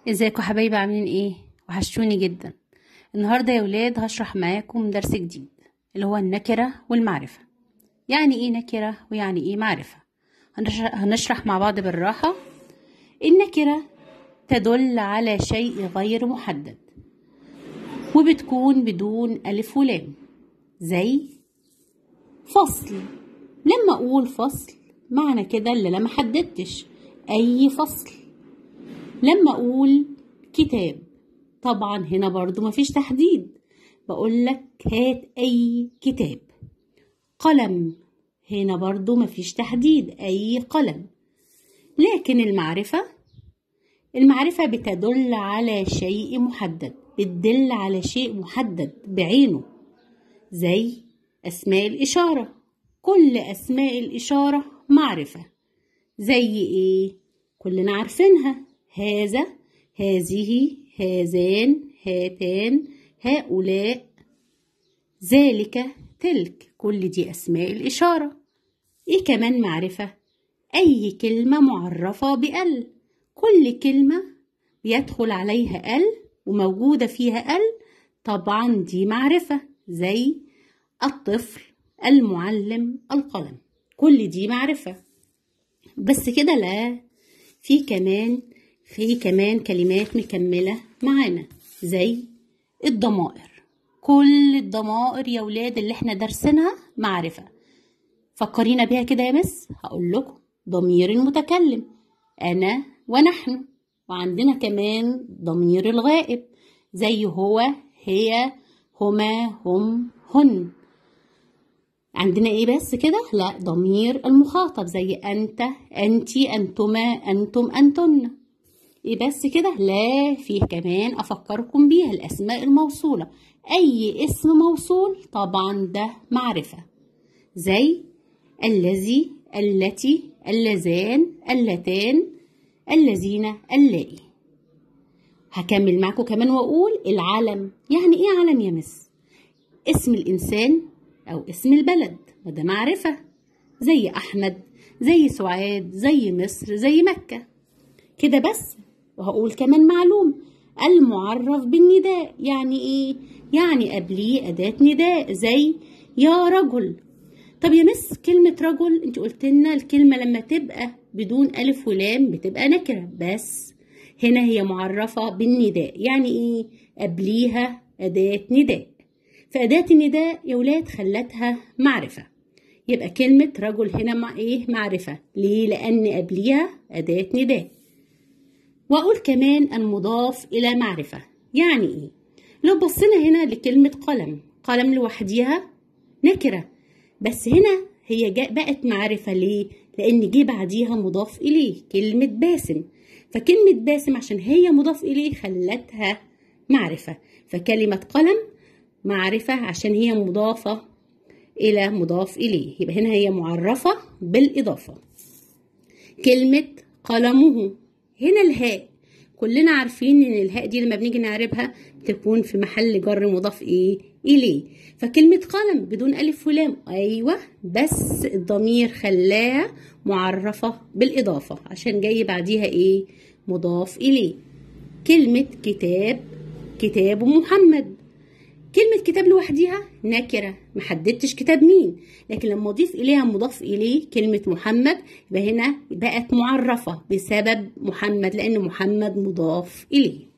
ازيكم حبايبي عاملين ايه وحشتوني جدا النهارده يا ولاد هشرح معاكم درس جديد اللي هو النكره والمعرفه يعني ايه نكره ويعني ايه معرفه هنشرح, هنشرح مع بعض بالراحه النكره تدل على شيء غير محدد وبتكون بدون الف ولام زي فصل لما اقول فصل معنى كده اللي انا محددتش اي فصل لما اقول كتاب طبعا هنا برضو مفيش تحديد بقول لك هات اي كتاب قلم هنا برضو مفيش تحديد اي قلم لكن المعرفة المعرفة بتدل على شيء محدد بتدل على شيء محدد بعينه زي أسماء الإشارة كل أسماء الإشارة معرفة زي إيه؟ كلنا عارفينها هذا هذه هذان هاتان هؤلاء ذلك تلك كل دي أسماء الإشارة إيه كمان معرفة أي كلمة معرفة بأل كل كلمة بيدخل عليها ال وموجودة فيها ال طبعا دي معرفة زي الطفل المعلم القلم كل دي معرفة بس كده لا في كمان في كمان كلمات مكملة معانا زي الضمائر كل الضمائر يا ولاد اللي احنا درسناها معرفة فكرينا بيها كده يا مس هقول لكم ضمير المتكلم أنا ونحن وعندنا كمان ضمير الغائب زي هو هي هما هم هن عندنا ايه بس كده لا ضمير المخاطب زي انت انتي انتما انتم انتن ايه بس كده لا فيه كمان افكركم بيها الاسماء الموصوله اي اسم موصول طبعا ده معرفه زي الذي التي اللذان اللتان الذين اللائي هكمل معاكم كمان واقول العلم يعني ايه علم يا مس اسم الانسان او اسم البلد وده معرفه زي احمد زي سعاد زي مصر زي مكه كده بس وهقول كمان معلوم المعرف بالنداء يعني ايه يعني قبليه اداه نداء زي يا رجل طب يا مس كلمة رجل انت قلت لنا الكلمة لما تبقى بدون ألف ولام بتبقى نكرة بس هنا هي معرفة بالنداء يعني ايه قبليها أداة نداء فأداة النداء يا ولاد خلتها معرفة يبقى كلمة رجل هنا مع ايه معرفة ليه لأن قبليها أداة نداء وأقول كمان المضاف إلى معرفة يعني إيه؟ لو بصينا هنا لكلمة قلم قلم لوحديها نكرة بس هنا هي جاء بقت معرفة ليه؟ لأن جه بعديها مضاف إليه كلمة باسم فكلمة باسم عشان هي مضاف إليه خلتها معرفة فكلمة قلم معرفة عشان هي مضافة إلى مضاف إليه يبقى هنا هي معرفة بالإضافة كلمة قلمه هنا الهاء كلنا عارفين ان الهاء دي لما بنيجي نعربها تكون في محل جر مضاف ايه اليه فكلمة قلم بدون الف ولام ايوه بس الضمير خلاها معرفة بالاضافة عشان جاي بعديها ايه مضاف اليه كلمة كتاب كتاب محمد كلمة كتاب لوحديها نكرة محددتش كتاب مين لكن لما أضيف إليها مضاف إليه كلمة محمد يبقى هنا بقت معرفة بسبب محمد لأن محمد مضاف إليه